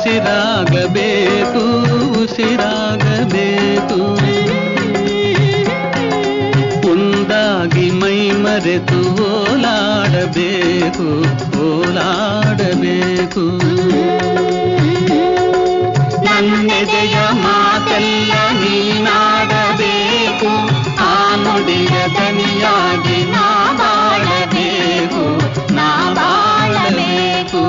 ಉಸಿರಾಗಬೇಕು ಉಸಿರಾಗಬೇಕು ಒಂದಾಗಿ ಮೈ ಮರೆತು ಓಲಾಡಬೇಕು ಓಲಾಡಬೇಕು ನನ್ನೆದೆಯ ಮಾತೆಲ್ಲ ನೀನಾಡಬೇಕು ಆ ನುಡಿಯ ದನಿಯಾಗಿ ನಾ ಬಾಳಬೇಕು ನಾ ಬಾಳಬೇಕು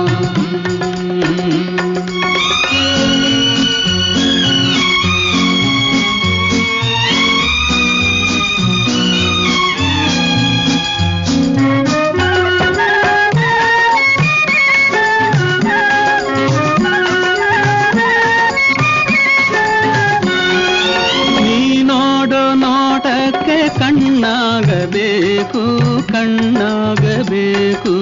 ನೀ ನೋಡೋ ನೋಟಕ್ಕೆ ಕಣ್ಣಾಗಬೇಕು ಕಣ್ಣಾಗಬೇಕು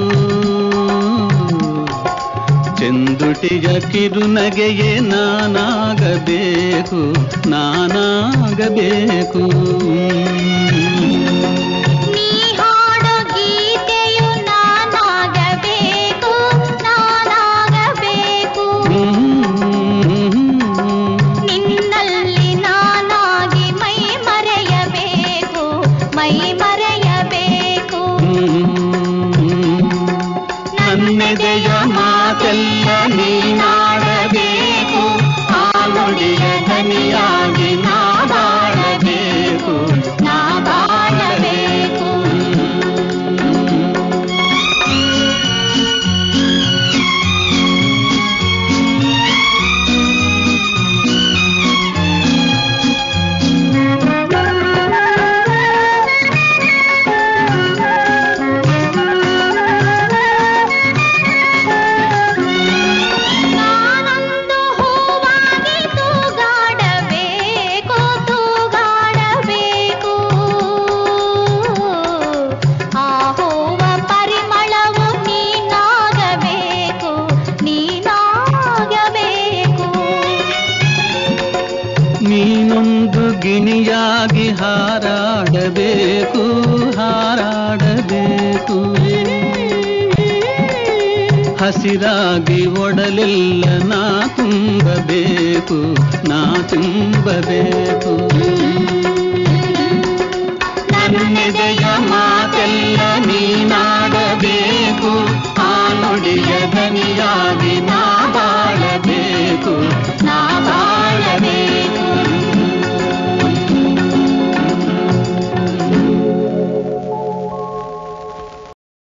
ಚೆಂದುಟಿಯ ಕಿರುನಗೆಯೇ ನಾನಾಗಬೇಕು ನಾನಾಗಬೇಕು ನೀ ಹಾಡೋ ಗೀತೆಯು ನಾನಾಗಬೇಕು ನಾನಾಗಬೇಕು ನಿನ್ನಲ್ಲಿ ನಾನಾಗಿ ಮೈ ಮರೆಯಬೇಕು ಮೈ ಮರೆಯಬೇಕು ನನ್ನೆದೆಯ ಮಾತೆಲ್ಲ ನೀನಾಡಬೇಕು ಆ ನುಡಿಯ ಧನಿಯಾಗಿ ನಾ ಬಾಳಬೇಕು ನಾ ಬಾಳಬೇಕು ನಾನೊಂದು ಹೂವಾಗಿ ತೂಗಾಡಬೇಕು ತೂಗಾಡಬೇಕು ಆ ಹೂವ ಪರಿಮಳವು ನೀನಾಗಬೇಕು ನೀನಾಗಬೇಕು ನೀನೊಂದು ಗಿಣಿಯಾಗಿ ಹಾರಾಡಬೇಕು ಹಾರಾಡಬೇಕು ಹಸಿರಾಗಿ ಒಡಲೆಲ್ಲ ನಾ ತುಂಬಬೇಕು ನಾ ತುಂಬಬೇಕು ನನ್ನೆದೆಯ ಮಾತೆಲ್ಲ ನೀನಾಡಬೇಕು